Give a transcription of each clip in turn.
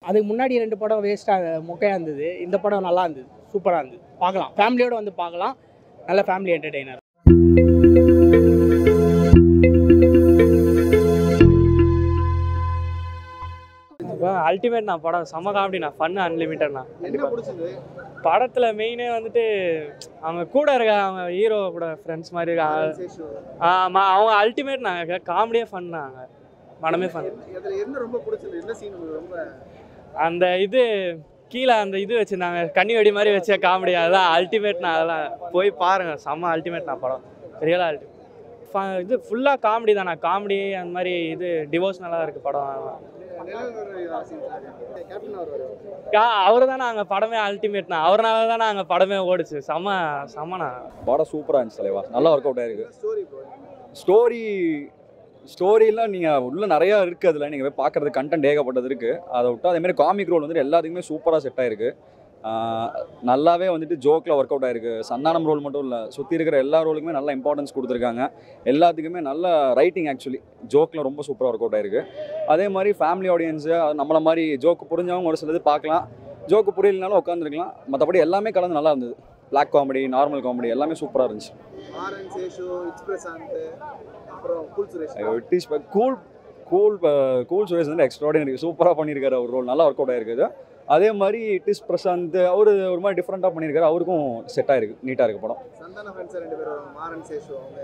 அதுக்கு முன்னாடி ரெண்டு படம் வேஸ்ட்டாக மொக்கையாக இருந்தது இந்த படம் நல்லா இருந்தது சூப்பராக இருந்தது பார்க்கலாம் ஃபேமிலியோட வந்து பார்க்கலாம் நல்ல ஃபேமிலி என்டர்டெய்னர் இப்போ அல்டிமேட் நான் படம் செம்ம காமெடி நான் ஃபன் அன்லிமிட்டட்ண்ணா என்ன பிடிச்சது படத்தில் மெயினே வந்துட்டு அவங்க கூட இருக்க அவங்க ஹீரோ கூட ஃப்ரெண்ட்ஸ் மாதிரி இருக்க சேஷு. ஆமாம் அவங்க அல்டிமேட் நாங்கள் காமெடியே ஃபன் நாங்க படமே ஃபன் என்ன- இதுல என்ன ரொம்ப பிடிச்சது என்ன சீன் உங்களுக்கு ரொம்ப அந்த இது கீழே அந்த இது வச்சுருந்தாங்க கன்னி வெடி மாதிரி வச்ச காமெடி அதெல்லாம் அல்டிமேட்ண்ணா அதெல்லாம் போய் பாருங்க செம்ம அல்டிமேட்ண்ணா படம் ரியலாக அல்டி இது ஃபுல்லாக காமெடி தானே காமெடி அந்த மாதிரி இது டிவோஷனலாக இருக்குது படம் நிலவு சீன் கேப்டன் அவர் வருவார். அவர் தானே அங்கே படமே அல்டிமேட்ண்ணா அவர்னால தானே அங்கே படமே ஓடுச்சு செம்ம செம்மண்ணா படம் சூப்பராக இருந்துச்சு தலைவா நல்லா ஒர்க் அவுட் ஆயிருக்கு ஸ்டோரி ப்ரோ ஸ்டோரி ஸ்டோரிலாம் நீங்கள் உள்ள நிறையா இருக்குது அதில் நீங்கள் போய் பார்க்குறது கண்டென்ட் ஏகப்பட்டது இருக்குது அதை விட்டு அதேமாதிரி காமிக் ரோல் வந்துட்டு எல்லாத்துக்குமே சூப்பராக செட் ஆயிருக்கு ஆஹ் நல்லாவே வந்துட்டு ஜோக்கில் ஒர்க் அவுட் ஆயிருக்கு சந்தானம் ரோல் மட்டும் இல்லை சுற்றி இருக்கிற எல்லா ரோலுக்குமே நல்ல இம்பார்ட்டன்ஸ் கொடுத்துருக்காங்க எல்லாத்துக்குமே நல்ல ரைட்டிங் ஆக்சுவலி ஜோக்கில் ரொம்ப சூப்பராக ஒர்க் அவுட் ஆயிருக்கு அதே மாதிரி ஃபேமிலி ஆடியன்ஸு நம்மள மாதிரி ஜோக்கு புரிஞ்சவங்க ஒரு சிலது பார்க்கலாம் ஜோக்கு புரியலனாலும் உட்காந்துருக்கலாம் மற்றபடி எல்லாமே கலந்து நல்லா இருந்தது பிளாக் காமெடி நார்மல் காமெடி எல்லாமே சூப்பராக இருந்துச்சு ஆரன் சேஷு இட்ஸ் பிரசாந்த் அப்புறம் கூல் சுரேஷ் டீஸ் கூல் கூல் கூல் சுரேஷ் வந்து எக்ஸ்ட்ராடினரி சூப்பராக பண்ணியிருக்காரு அவர் ரோல் நல்லா ஒர்க் அவுட் ஆயிருக்குது அதே மாதிரி டிஸ் பிரசாந்த் அவர் ஒரு மாதிரி டிஃப்ரெண்ட்டாக பண்ணியிருக்காரு அவருக்கும் செட் ஆயிருக்கு நீட்டாக இருக்கு படம் சந்தான ஃப்ரெண்ட்ஸ் ரெண்டு பேரும் வருவாங்க. மாறன் சேஷு அவங்க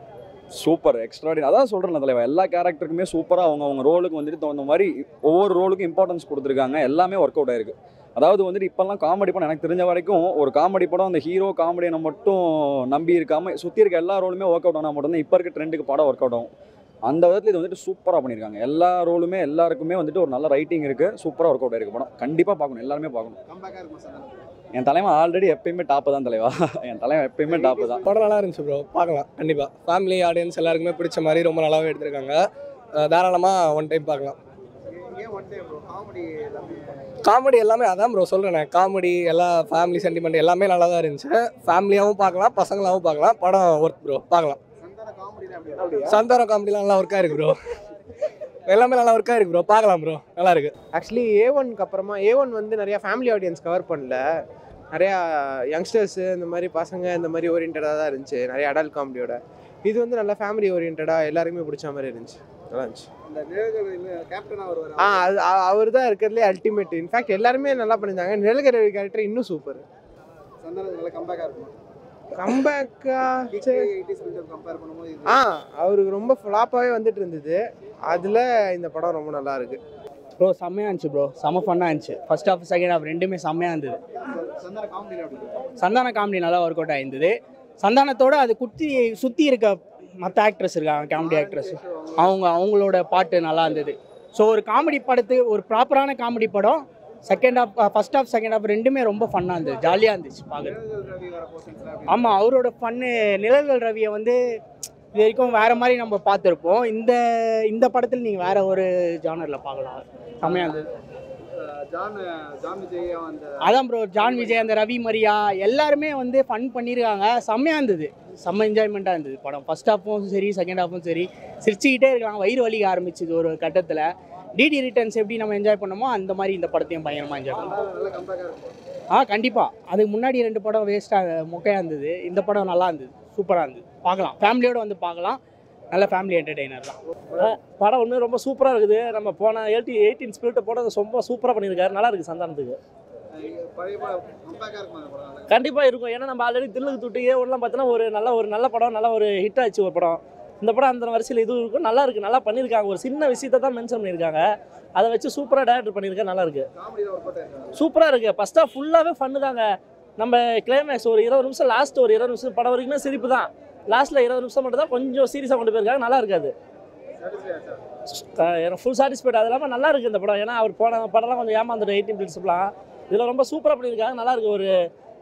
சூப்பர் எக்ஸ்ட்ராடினரி அதான் சொல்கிறேன் தலைவா எல்லா கேரக்டருக்குமே சூப்பராக அவங்க அவங்க ரோலுக்கு வந்துட்டு தகுந்த மாதிரி ஒவ்வொரு ரோலுக்கும் இம்பார்ட்டன்ஸ் கொடுத்துருக்காங்க எல்லாமே ஒர்க் அவுட் ஆயிருக்கு அதாவது வந்துட்டு இப்போல்லாம் காமெடி படம் எனக்கு தெரிஞ்ச வரைக்கும் ஒரு காமெடி படம் அந்த ஹீரோ காமெடியை மட்டும் நம்பி இருக்காம சுற்றி இருக்க எல்லா ரோலுமே ஒர்க் அவுட் ஆனால் மட்டும்தான் இப்போ இருக்க ட்ரெண்டுக்கு படம் ஒர்க் அவுட் ஆகும் அந்த விதத்தில் இது வந்துட்டு சூப்பராக பண்ணியிருக்காங்க எல்லா ரோலுமே எல்லாருக்குமே வந்துட்டு ஒரு நல்ல ரைட்டிங் இருக்குது சூப்பராக ஒர்க் அவுட் ஆயிருக்கு படம் கண்டிப்பாக பார்க்கணும் எல்லாருமே பார்க்கணும் கம்பேக்காக இருக்கும் சந்தானம் என் தலைவன் ஆல்ரெடி எப்பயுமே டாப்பு தான் தலைவா என் தலைவன் எப்பயுமே டாப்பு தான் படம் நல்லா இருந்துச்சு ப்ரோ பார்க்கலாம் கண்டிப்பாக ஃபேமிலி ஆடியன்ஸ் எல்லாருக்குமே பிடிச்ச மாதிரி ரொம்ப நல்லாவே எடுத்திருக்காங்க அஹ் தாராளமாக ஒன் டைம் பார்க்கலாம் ஏன் ஒன் டைம் ப்ரோ காமெடி எல்லாமே காமெடி எல்லாமே அதான் ப்ரோ சொல்கிறேன் காமெடி எல்லா ஃபேமிலி சென்டிமெண்ட் எல்லாமே நல்லா தான் இருந்துச்சு ஃபேமிலியாகவும் பார்க்கலாம் பசங்களாகவும் பார்க்கலாம் படம் ஒர்க் ப்ரோ பார்க்கலாம் சந்தான காமெடி அப்படி சந்தான காமெடிலாம் நல்லா ஒர்க்காக இருக்கு ப்ரோ எல்லாமே நல்லா ஒர்க்காக இருக்கு ப்ரோ பார்க்கலாம் ப்ரோ நல்லா இருக்கு ஆக்சுவலி ஏ ஒன்க்கு அப்புறமா ஏ ஒன் வந்து நிறையா ஃபேமிலி ஆடியன்ஸ் கவர் பண்ணல நிறையா யங்ஸ்டர்ஸு இந்த மாதிரி பசங்க இந்த மாதிரி ஓரியன்டாக தான் இருந்துச்சு நிறைய அடல்ட் காமெடியோட இது வந்து நல்லா ஃபேமிலி ஓரியன்டாக எல்லாருக்குமே பிடிச்ச மாதிரி இருந்துச்சு நல்லா இருந்துச்சு இந்த நிழல்கள் கேப்டனாக வருவார் ஆ அது அவர் தான் இருக்கிறதுலே அல்டிமேட் இன்ஃபேக்ட் எல்லாருமே நல்லா பண்ணியிருந்தாங்க நிழல்கரை கேரக்டர் இன்னும் சூப்பர் சந்தானம் நல்ல கம்பேக்காக இருக்கும் கம்பேக்கா எயிட்டிஸ் பில்டப் கம்பேர் பண்ணும்போது இது ஆ அவருக்கு ரொம்ப ஃப்ளாப்பாகவே வந்துட்டு இருந்தது அதில் இந்த படம் ரொம்ப நல்லா இருக்கு ப்ரோ செம்மையாக இருந்துச்சு ப்ரோ செம்ம ஃபன்னாக இருந்துச்சு ஃபர்ஸ்ட் ஹாஃப் செகண்ட் ஹாஃப் ரெண்டுமே செம்மையாக இருந்தது சந்தான காமெடி அப்படி இருக்கும் சந்தான காமெடி நல்லா ஒர்க் அவுட் ஆயிருந்தது சந்தானத்தோட அது குத்தி சுற்றி இருக்க மற்ற ஆக்ட்ரஸ் இருக்காங்க காமெடி ஆக்ட்ரஸ் அவங்க அவங்களோட பாட்டு நல்லா இருந்தது ஸோ ஒரு காமெடி படத்துக்கு ஒரு ப்ராப்பரான காமெடி படம் second half first half second half ரெண்டுமே ரொம்ப ஃபன்னாக இருந்தது ஜாலியாக இருந்துச்சு பார்க்குறது நிழல்கள் ரவி வர போர்ஷன்ஸ்லாம் அப்படி ஆமாம் அவரோட ஃபன்னு நிழல்கள் ரவியை வந்து இது வரைக்கும் வேற மாதிரி நம்ம பார்த்துருப்போம் இந்த இந்த படத்தில் நீங்கள் வேற ஒரு ஜானரில் பார்க்கலாம் செம்மையாக இருந்தது அஹ் ஜான் ஜான் விஜய் அந்த அதான் ப்ரோ ஜான் விஜய் அந்த ரவி மரியா எல்லாருமே வந்து ஃபன் பண்ணியிருக்காங்க செம்மையாக இருந்தது செம்ம என்ஜாய்மெண்ட்டாக இருந்தது படம் ஃபர்ஸ்ட் ஹாஃபும் சரி செகண்ட் ஹாஃபும் சரி சிரிச்சுக்கிட்டே இருக்கலாம் வயிறு வலிக்க ஆரம்பிச்சுது ஒரு கட்டத்தில் டிடி ரிட்டர்ன்ஸ் எப்படி நம்ம என்ஜாய் பண்ணோமோ அந்த மாதிரி இந்த படத்தையும் பயங்கரமாக என்ஜாய் பண்ணோம் சந்தானம் நல்ல கம்பேக்காக இருக்கும் ஆ கண்டிப்பாக அதுக்கு முன்னாடி ரெண்டு படம் வேஸ்ட்டாக மொக்கையாக இருந்தது இந்த படம் நல்லா இருந்தது சூப்பராக இருந்தது பார்க்கலாம் ஃபேமிலியோடு வந்து பார்க்கலாம் நல்ல ஃபேமிலி என்டர்டெய்னர் தான் படம் ஒன்று ரொம்ப சூப்பராக இருக்குது நம்ம போன எயிட்டி எயிட்டீன் ஸ்பிரிட்டை போட ரொம்ப சூப்பராக பண்ணியிருக்காரு நல்லா இருக்குது சந்தானத்துக்கு அஹ் பழைய கம்பேக்காக இருக்கும் அந்த படம் நல்லா கண்டிப்பாக இருக்கும் ஏன்னா நம்ம ஆல்ரெடி தில்லுக்கு துட்டு ஏ ஒன்றுலாம் பார்த்தோன்னா ஒரு நல்ல ஒரு நல்ல படம் நல்ல ஒரு ஹிட் ஆச்சு ஒரு படம் இந்த படம் அந்த வரிசையில் இதுவும் இருக்கும் நல்லா இருக்குது நல்லா பண்ணியிருக்காங்க ஒரு சின்ன விஷயத்தை தான் மென்ஷன் பண்ணியிருக்காங்க அதை வச்சு சூப்பராக டேரக்டர் பண்ணியிருக்காங்க நல்லா இருக்குது காமெடியில் ஒர்க் அவுட் ஆயிருக்காங்க சூப்பராக இருக்குது ஃபஸ்ட்டாக ஃபுல்லாகவே ஃபன்னு தாங்க நம்ம கிளைமேக்ஸ் ஒரு இருபது நிமிஷம் லாஸ்ட் ஒரு இருபது நிமிஷம் படம் வரைக்குமே சிரிப்பு தான் லாஸ்ட்டில் இருபது நிமிஷம் மட்டும் தான் கொஞ்சம் சீரியஸாக கொண்டு போயிருக்காங்க நல்லா இருக்காது சாட்டிஸ்ஃபை ஆச்சா அஹ் எனக்கு ஃபுல் சாட்டிஸ்ஃபைட் அது இல்லாமல் நல்லா இருக்குது இந்த படம் ஏன்னா அவர் போன படம்லாம் கொஞ்சம் ஏமாந்துடும் எயிட்டீன் பிரின்சிப்லாம் இதில் ரொம்ப சூப்பராக பண்ணியிருக்காங்க நல்லா இருக்கு ஒரு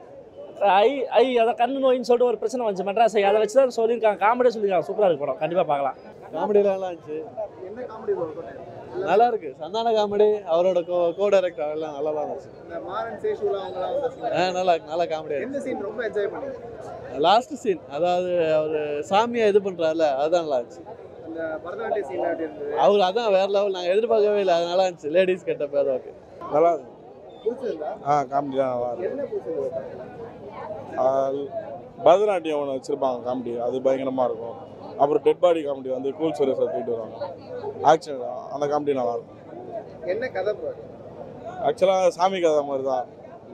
ஐ ஐ அதை கண்ணு நோயின்னு சொல்லிட்டு ஒரு பிரச்சனை வந்துச்சு மெட்ராஸ் ஐ அதை வச்சு தான் சொல்லியிருக்காங்க காமெடியாக சொல்லியிருக்காங்க சூப்பராக இருக்கு படம் கண்டிப்பாக பார்க்கலாம் காமெடியில் நல்லா இருந்துச்சு என்ன காமெடி ஒர்க் அவுட் ஆயிருக்கு நல்லா இருக்கு சந்தான காமெடி அவரோட கோ கோ டைரக்டர் எல்லாம் நல்லா தான் இருந்துச்சு இந்த மாறன் சேஷுலாம் அவங்களாம் வந்த scene. ஆ நல்லா நல்லா காமெடியா எந்த சீன் ரொம்ப என்ஜாய் பண்ணீங்க லாஸ்ட் சீன் அதாவது அவர் சாமியை இது பண்றாருல அதுதான் நல்லா இருந்துச்சு அந்த பரதநாட்டிய சீன் எப்படி இருந்தது அவர் அதான் வேற லெவல் நாங்கள் எதிர்பார்க்கவே இல்லை அது நல்லா இருந்துச்சு லேடிஸ் கெட்ட பேர் ஓகே நல்லா இருக்கு பிடிச்சிருந்தா ஆ காமெடி தான் நல்லா இருக்கு என்ன பிடிச்சிருந்தது ஆ, பரதநாட்டியம் ஒன்று வச்சுருப்பாங்க காமெடி அது பயங்கரமாக இருக்கும் அப்புறம் டெட் பாடி காமெடி வந்து கூல் சுரேஷ் தூக்கிட்டு வருவாங்க ஆக்ஷன் அந்த காமெடி நல்லா இருக்கும் என்ன கதை bro? ஆக்சுவலாக சாமி கதை மாதிரி தான்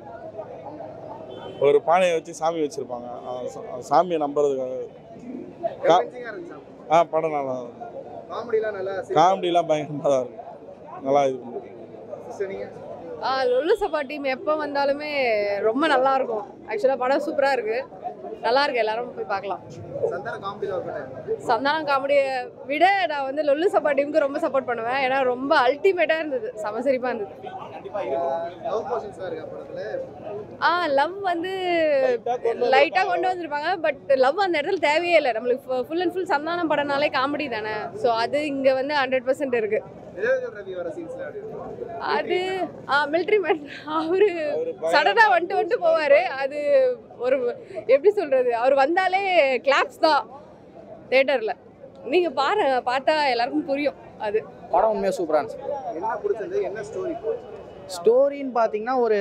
ஒரு பானையை வச்சு சாமி வச்சுருப்பாங்க சாமியை நம்புறதுக்காக கா- Convincing ஆ இருந்துச்சா? ஆ படம் நல்லா காமெடிலாம் நல்லா காமெடிலாம் பயங்கரமாக தான் இருக்கு நல்லா இது பண்ணி சிஸ்டர் நீங்க ஆ லொல்லு சப்பா டீம் எப்போ வந்தாலுமே ரொம்ப நல்லா இருக்கும் ஆக்சுவலாக படம் சூப்பராக இருக்கு நல்லா இருக்கு எல்லாரும் போய் பார்க்கலாம் சந்தான காமெடியில் ஒர்க் பண்ணாங்க சந்தானம் காமெடியை விட நான் வந்து லொல்லு சப்பா டீமுக்கு ரொம்ப சப்போர்ட் பண்ணுவேன் ஏன்னா ரொம்ப அல்டிமேட்டாக இருந்தது செம சிரிப்பாக இருந்தது லவ் போர்ஷன்ஸ்லாம் இருக்கா படத்துல ஆ லவ் வந்து லைட்டாக கொண்டு வந்திருப்பாங்க பட் லவ் அந்த இடத்துல தேவையே இல்லை நம்மளுக்கு ஃபுல் அண்ட் ஃபுல் சந்தானம் படம்னாலே காமெடி தானே ஸோ அது இங்கே வந்து ஹண்ட்ரட் பர்சன்ட் இருக்கு நிழல்கள் ரவி வர சீன்ஸ்ல அப்படி இருக்கும் அது ஆ மிலிட்ரி மேன் அவரு சடனா வந்துட்டு வந்துட்டு போவாரு அது ஒரு எப்படி சொல்றது அவர் வந்தாலே கிளாப்ஸ் தான் தேட்டர்ல நீங்க பாருங்க பார்த்தா எல்லாருக்கும் புரியும் அது படம் உண்மையாக சூப்பராக இருந்துச்சு என்ன பிடிச்சிருந்தது என்ன ஸ்டோரி ஸ்டோரின்னு பார்த்தீங்கன்னா ஒரு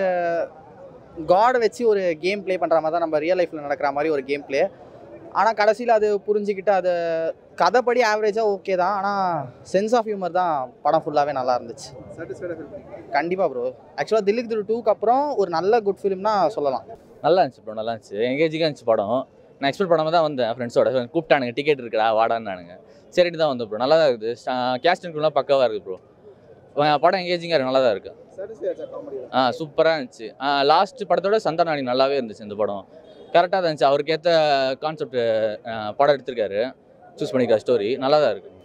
காடை வச்சு ஒரு கேம் ப்ளே பண்ணுற மாதிரி தான் நம்ம ரியல் லைஃப்பில் நடக்கிற மாதிரி ஒரு கேம் ப்ளே ஆனால் கடைசியில் அது புரிஞ்சுக்கிட்டு அது கதைப்படி ஆவரேஜாக ஓகே தான் ஆனால் சென்ஸ் ஆஃப் ஹியூமர் தான் படம் ஃபுல்லாகவே நல்லா இருந்துச்சு சாட்டிஸ்ஃபைடாக ஃபீல் பண்ணீங்க கண்டிப்பாக ப்ரோ ஆக்சுவலாக தில்லுக்கு திரு டூக்கு அப்புறம் ஒரு நல்ல குட் ஃபிலிம்னா சொல்லலாம் நல்லா இருந்துச்சு ப்ரோ நல்லா இருந்துச்சு எங்கேஜிக்காக இருந்துச்சு படம் நான் எக்ஸ்பெக்ட் பண்ணாம தான் வந்தேன் ஃப்ரெண்ட்ஸோட கூப்பிட்டானுங்க டிக்கெட் இருக்குடா வாடான்னானுங்க சரிட்டு தான் வந்தேன் ப்ரோ நல்லா தான் இருக்குது கேஸ்ட் இன்க்ளூட்லாம் பக்காவாக இருக்குது ப்ரோ படம் எங்கேஜிங்காக இருக்குது நல்லா தான் இருக்குது சாட்டிஸ்ஃபை ஆச்சா காமெடி ஆ சூப்பராக இருந்துச்சு லாஸ்ட் படத்தோட சந்தானாணி நல்லாவே இருந்துச்சு இந்த படம் கரெக்டாக தான் இருந்துச்சு அவருக்கு ஏற்ற கான்செப்ட் படம் எடுத்திருக்காரு சூஸ் பண்ணிக்கிற ஸ்டோரி நல்லா தான் இருக்குது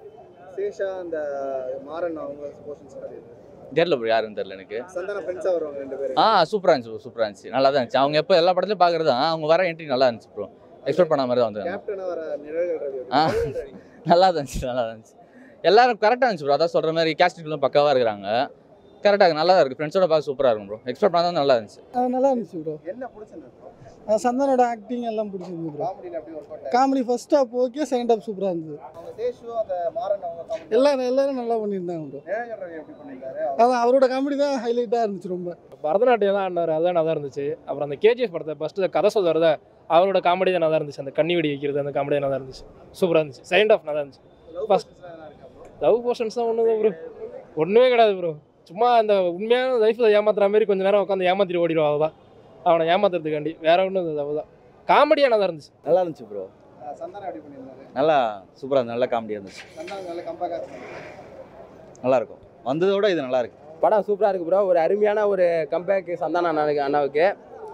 சேஷா அந்த மாறன் அவங்க போர்ஷன்ஸ் அப்படி இருக்கு தெரியல ப்ரோ யாருன்னு தெரியல எனக்கு சந்தான ஃப்ரெண்ட்ஸாக வருவாங்க ரெண்டு பேரும் ஆ சூப்பராக இருந்துச்சு சூப்பராக இருந்துச்சு நல்லா தான் இருந்துச்சு அவங்க எப்போ எல்லா படத்துலையும் பார்க்குறது தான் அவங்க வர என்ட்ரி நல்லா இருந்துச்சு ப்ரோ எக்ஸ்பெக்ட் பண்ண மாதிரி தான் வந்தாங்க கேப்டனா வர நிழல்கள் ரவி அப்படி. ஆ. நிழல்கள் ரவி. நல்லா தான் இருந்துச்சு நல்லா தான் இருந்துச்சு எல்லாரும் கரெக்டாக இருந்துச்சு ப்ரோ அதான் சொல்கிற மாதிரி கேஸ்டிங்லாம் பக்காவாக இருக்கிறாங்க கரெக்டாக நல்லா தான் இருக்குது ஃப்ரெண்ட்ஸோட பார்க்க சூப்பராக இருக்கும் ப்ரோ எக்ஸ்பெக்ட் பண்ணால் நல்லா இருந்துச்சு நல்லா இருந்துச்சு ப்ரோ என்ன பிடிச்சிருந்தது சந்தனோட ஆக்டிங் எல்லாம் பிடிச்சிருந்து ப்ரோ காமெடியில் அப்படி ஒர்க் பண்ணாங்க comedy first half okay second half சூப்பராக இருந்தது அவங்க சேஷு அந்த மாறன் அவங்க காமெடி எல்லாரும் எல்லாரும் நல்லா பண்ணியிருந்தாங்க ப்ரோ நிழல்கள் ரவி எப்படி பண்ணியிருந்தாரு அதான் அவரோட காமெடி தான் ஹைலைட்டாக இருந்துச்சு ரொம்ப பரதநாட்டியம் தான் ஆடினார் அதுதான் நல்லா இருந்துச்சு அப்புறம் அந்த கேஜிஎஃப் படத்தை ஃபஸ்ட்டு கதை சொல்கிறத அவரோட காமெடி தான் நல்லா இருந்துச்சு அந்த கண்ணி வெடி வைக்கிறது அந்த காமெடி நல்லா இருந்துச்சு சூப்பராக இருந்துச்சு செகண்ட் ஆஃப் நல்லா இருந்துச்சு லவ் First- போர்ஷன்ஸ்லாம் எதனா இருக்கா bro? லவ் போர்ஷன்ஸ் தான் ஒன்றும் ப்ரோ ஒன்றுமே கிடையாது ப்ரோ சும்மா அந்த உண்மையான லைஃப்பில் ஏமாத்துற மாதிரி கொஞ்ச நேரம் உட்காந்து ஏமாத்திட்டு ஓடிடுவோம் அவ்வளோதான் அவனை ஏமாத்துறதுக்காண்டி வேற ஒன்றும் இல்லை அவ்வளோதான் காமெடியாக நல்லா இருந்துச்சு நல்லா இருந்துச்சு ப்ரோ ஆ, சந்தானம் எப்படி பண்ணியிருந்தாரு நல்லா சூப்பராக இருந்துச்சு நல்ல காமெடியாக இருந்துச்சு சந்தானம் நல்ல கம்பேக்காக இருந்தாங்க நல்லா இருக்கும் வந்ததோட இது நல்லா இருக்கு படம் சூப்பராக இருக்குது ப்ரோ ஒரு அருமையான ஒரு கம்பேக் சந்தான அண்ணனுக்கு அண்ணாவுக்கு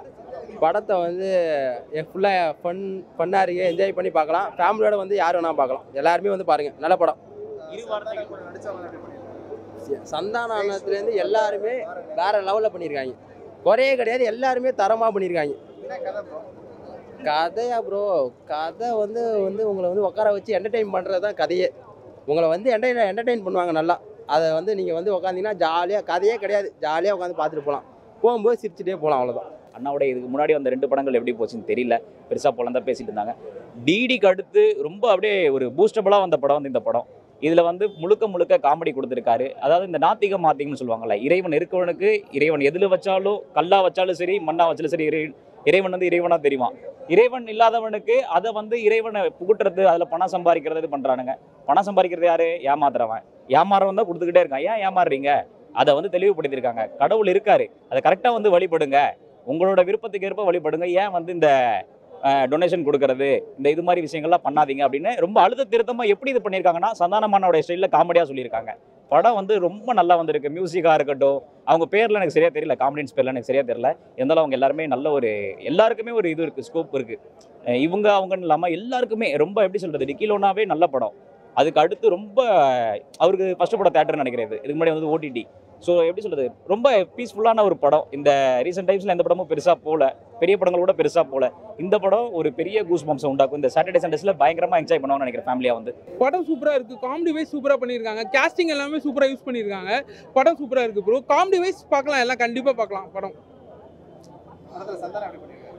படத்தை வந்து ஃபுல்லாக ஃபன் ஃபன்னாக இருக்கு என்ஜாய் பண்ணி பார்க்கலாம் ஃபேமிலியோட வந்து யார் வேணால் பார்க்கலாம் எல்லாருமே வந்து பாருங்கள் நல்ல படம் சந்தானம் கூட நடிச்சவங்க எப்படி பண்ணியிருந்தாங்க சந்தான அண்ணத்துலேருந்து எல்லாருமே வேற லெவலில் பண்ணியிருக்காங்க குறையே கிடையாது எல்லாருமே தரமாக பண்ணியிருக்காங்க என்ன கதை ப்ரோ கதையா ப்ரோ கதை வந்து வந்து உங்களை வந்து உட்கார வச்சு என்டர்டெயின் பண்ணுறது தான் கதையே உங்களை வந்து என்டர்டெயின் என்டர்டெயின் பண்ணுவாங்க நல்லா அதை வந்து நீங்கள் வந்து உட்காந்தீங்கன்னா ஜாலியாக கதையே கிடையாது ஜாலியாக உட்காந்து பார்த்துட்டு போகலாம் போகும்போது சிரிச்சுட்டே போகலாம் அவ்வளோதான் அண்ணாவோட இதுக்கு முன்னாடி வந்த ரெண்டு படங்கள் எப்படி போச்சுன்னு தெரியல பெருசாக பொழந்தா பேசிட்டு இருந்தாங்க டிடிக்கு அடுத்து ரொம்ப அப்படியே ஒரு பூஸ்டபுளாக வந்த படம் வந்து இந்த படம் இதில் வந்து முழுக்க முழுக்க காமெடி கொடுத்துருக்காரு அதாவது இந்த நாத்திகம் மாத்திகம்னு சொல்லுவாங்கல்ல இறைவன் இருக்கவனுக்கு இறைவன் எதில் வச்சாலும் கல்லா வச்சாலும் சரி மண்ணா வச்சாலும் சரி இறை இறைவன் வந்து இறைவனாக தெரியுமா இறைவன் இல்லாதவனுக்கு அதை வந்து இறைவனை புகுட்டுறது அதில் பணம் சம்பாதிக்கிறது இது பண்ணுறானுங்க பணம் சம்பாதிக்கிறது யாரு ஏமாத்துறவன் ஏமாறவன் தான் கொடுத்துக்கிட்டே இருக்கான் ஏன் ஏமாறுறீங்க அதை வந்து தெளிவுபடுத்தியிருக்காங்க கடவுள் இருக்காரு அதை கரெக்டாக வந்து வழிபடுங்க உங்களோட விருப்பத்துக்கு ஏற்ப வழிபடுங்க ஏன் வந்து இந்த டொனேஷன் கொடுக்கறது இந்த இது மாதிரி விஷயங்கள்லாம் பண்ணாதீங்க அப்படின்னு ரொம்ப அழுத்த திருத்தமாக எப்படி இது பண்ணியிருக்காங்கன்னா சந்தானமானோட ஸ்டைலில் காமெடியாக சொல்லியிருக்காங்க படம் வந்து ரொம்ப நல்லா வந்திருக்கு மியூசிக்காக இருக்கட்டும் அவங்க பேரில் எனக்கு சரியாக தெரியல காமெடியன்ஸ் பேரில் எனக்கு சரியாக தெரியல இருந்தாலும் அவங்க எல்லாருமே நல்ல ஒரு எல்லாருக்குமே ஒரு இது இருக்குது ஸ்கோப் இருக்குது இவங்க அவங்கன்னு இல்லாமல் எல்லாருக்குமே ரொம்ப எப்படி சொல்கிறது டிக்கிலோனாவே நல்ல படம் அதுக்கு அடுத்து ரொம்ப அவருக்கு ஃபஸ்ட்டு படம் தேட்டர்னு நினைக்கிறேன் இது. இதுக்கு முன்னாடி வந்து ஓடிடி ஸோ எப்படி சொல்கிறது ரொம்ப பீஸ்ஃபுல்லான ஒரு படம் இந்த ரீசெண்ட் டைம்ஸில் எந்த படமும் பெருசாக போகல பெரிய படங்கள் கூட பெருசாக போகல இந்த படம் ஒரு பெரிய கூஸ் பம்ப்ஸை உண்டாக்கும் இந்த சாட்டர்டே சண்டேஸில் பயங்கரமாக என்ஜாய் பண்ணுவாங்கன்னு நினைக்கிறேன் ஃபேமிலியாக வந்து படம் சூப்பராக இருக்குது காமெடி வைஸ் சூப்பராக பண்ணியிருக்காங்க கேஸ்டிங் எல்லாமே சூப்பராக யூஸ் பண்ணியிருக்காங்க படம் சூப்பராக இருக்குது ப்ரோ காமெடி வைஸ் பார்க்கலாம் எல்லாம் கண்டிப்பாக பார்க்கலாம் படம் படத்தில் சந்தானம் எப்படி பண்ணியிருக்காரு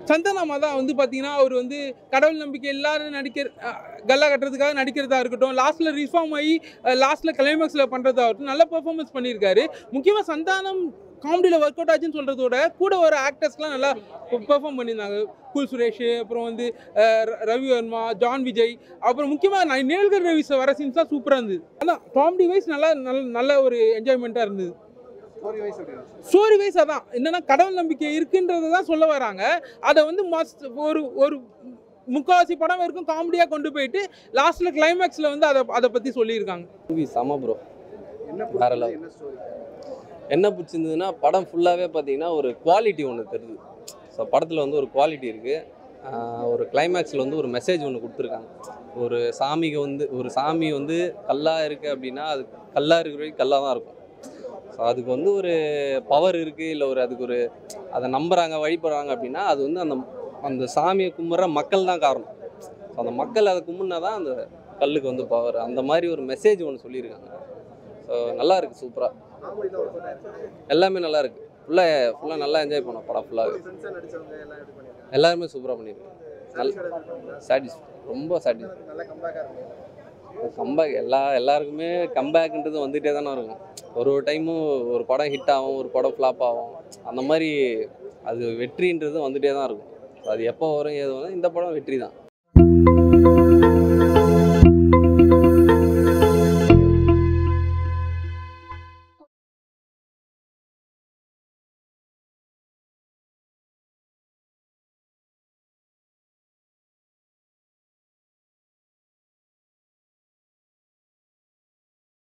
சந்தானமா தான் வந்து பார்த்தீங்கன்னா அவர் வந்து கடவுள் நம்பிக்கை எல்லாரும் நடிக்கிற அஹ், கல்லா கட்டுறதுக்காக நடிக்கிறதா இருக்கட்டும் லாஸ்ட்டில் ரிஃபார்ம் ஆகி லாஸ்ட்டில் கிளைமேக்ஸில் பண்ணுறதாகட்டும் நல்ல பெர்ஃபார்மன்ஸ் பண்ணியிருக்காரு முக்கியமாக சந்தானம் காமெடியில் ஒர்க் அவுட் ஆச்சுன்னு சொல்கிறதோட கூட வர ஆக்டர்ஸ்லாம் நல்லா பெர்ஃபார்ம் பண்ணியிருந்தாங்க கூல் சுரேஷ் அப்புறம் வந்து அஹ், ர- ரவி வர்மா ஜான் விஜய் அப்புறம் முக்கியமாக நேல்கர் ரவி சார் வர சீன்ஸ் தான் சூப்பராக இருந்தது அதான் காமெடி வைஸ் நல்லா நல்ல நல்ல ஒரு என்ஜாய்மெண்ட்டாக இருந்தது ஸ்டோரி வைஸ் எப்படி இருந்துச்சு ஸ்டோரி வைஸ் அதான் என்னன்னா கடவுள் நம்பிக்கை இருக்குன்றதை தான் சொல்ல வராங்க அதை வந்து மஸ்ட் ஒரு ஒரு முக்காவாசி படம் வரைக்கும் காமெடியாக கொண்டு போயிட்டு லாஸ்ட்டில் கிளைமேக்ஸில் வந்து அதை அதை பற்றி சொல்லியிருக்காங்க மூவி செம ப்ரோ என்ன வேற பிடிச்சது? level. என்ன ஸ்டோரி என்ன பிடிச்சிருந்ததுன்னா படம் ஃபுல்லாகவே பார்த்தீங்கன்னா ஒரு குவாலிட்டி ஒன்று தெரியுது ஸோ படத்தில் வந்து ஒரு குவாலிட்டி இருக்குது ஒரு கிளைமேக்ஸில் வந்து ஒரு மெசேஜ் ஒன்று கொடுத்துருக்காங்க ஒரு சாமிக்கு வந்து ஒரு சாமி வந்து கல்லாக இருக்குது அப்படின்னா அது கல்லாக இருக்கிற வரைக்கும் கல்லாக தான் இருக்கும் ஸோ அதுக்கு வந்து ஒரு பவர் இருக்குது இல்லை ஒரு அதுக்கு ஒரு அதை நம்புகிறாங்க வழிபடுறாங்க அப்படின்னா அது வந்து அந்த அந்த சாமியை கும்பிட்ற மக்கள் தான் காரணம் ஸோ அந்த மக்கள் அதை கும்பிட்னா தான் அந்த கல்லுக்கு வந்து பவர் அந்த மாதிரி ஒரு மெசேஜ் ஒன்று சொல்லியிருக்காங்க ஸோ நல்லா இருக்குது சூப்பராக காமெடியில் ஒர்க் அவுட் ஆயிருக்காங்க எல்லாமே நல்லா இருக்கு ஃபுல்லாக ஃபுல்லாக நல்லா என்ஜாய் பண்ணோம் படம் ஃபுல்லாகவே ஃப்ரெண்ட்ஸாக நடிச்சவங்க எல்லாம் எப்படி பண்ணியிருக்காங்க எல்லாருமே சூப்பராக பண்ணியிருக்காங்க நல்ல Satisfied ஆ இருக்காங்களா? சாட்டிஸ் ரொம்ப சாட்டிஸ் நல்ல கம்பேக்காக இருக்கும் கம்பேக் எல்லா எல்லாருக்குமே கம்பேக்ன்றது வந்துகிட்டே தானே இருக்கும் ஒரு ஒரு டைமும் ஒரு படம் ஹிட் ஆகும் ஒரு படம் ஃப்ளாப் ஆகும் அந்த மாதிரி அது வெற்றின்றது வந்துகிட்டே தான் இருக்கும் அது எப்போ வரும் ஏது வரும் இந்த படம் வெற்றி தான்